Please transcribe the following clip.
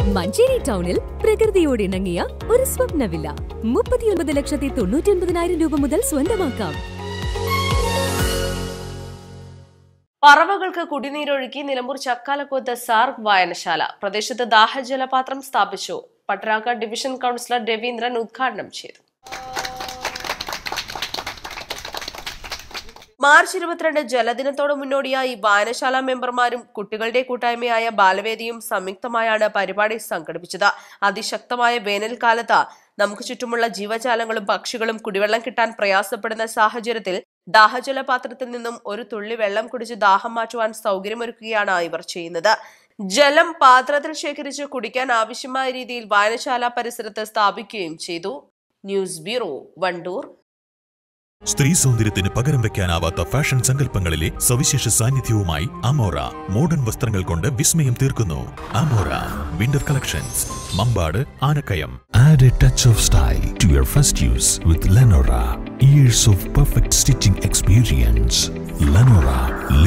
മഞ്ചേരി ടൗണിൽ പ്രകൃതിയോട് ഇണങ്ങിയ ഒരു സ്വപ്ന വില്ല മുപ്പത്തിയൊൻപത് ലക്ഷത്തി തൊണ്ണൂറ്റി ഒൻപതിനായിരം രൂപ മുതൽ സ്വന്തമാക്കാം പറവകൾക്ക് കുടിനീരൊഴുക്കി നിലമ്പൂർ ചക്കാലക്കോത്ത് സാർക്ക് വായനശാല പ്രദേശത്ത് ദാഹജലപാത്രം സ്ഥാപിച്ചു പട്ടരാക്ക ഡിവിഷൻ കൗൺസിലർ രവീന്ദ്രൻ ഉദ്ഘാടനം ചെയ്തു മാർച്ച് ഇരുപത്തിരണ്ട് ജലദിനത്തോട് മുന്നോടിയായി വായനശാല മെമ്പർമാരും കുട്ടികളുടെ കൂട്ടായ്മയായ ബാലവേദിയും സംയുക്തമായാണ് പരിപാടി സംഘടിപ്പിച്ചത് അതിശക്തമായ വേനൽക്കാലത്ത് നമുക്ക് ചുറ്റുമുള്ള ജീവജാലങ്ങളും പക്ഷികളും കുടിവെള്ളം കിട്ടാൻ പ്രയാസപ്പെടുന്ന സാഹചര്യത്തിൽ ദാഹജലപാത്രത്തിൽ നിന്നും ഒരു തുള്ളി വെള്ളം കുടിച്ച് ദാഹം മാറ്റുവാൻ സൗകര്യമൊരുക്കുകയാണ് ഇവർ ചെയ്യുന്നത് ജലം പാത്രത്തിൽ ശേഖരിച്ച് കുടിക്കാൻ ആവശ്യമായ രീതിയിൽ വായനശാല പരിസരത്ത് സ്ഥാപിക്കുകയും ചെയ്തു ന്യൂസ് ബ്യൂറോ വണ്ടൂർ സ്ത്രീ സൗന്ദര്യത്തിന് പകരം വെക്കാനാവാത്ത ഫാഷൻ സങ്കല്പങ്ങളിലെ സവിശേഷ സാന്നിധ്യവുമായി അമോറ മോഡേൺ വസ്ത്രങ്ങൾ കൊണ്ട് വിസ്മയം തീർക്കുന്നു Amora winter collections Mambad Anakkayam Add a touch of style to your first use with Lenora. Years of perfect stitching experience. Lenora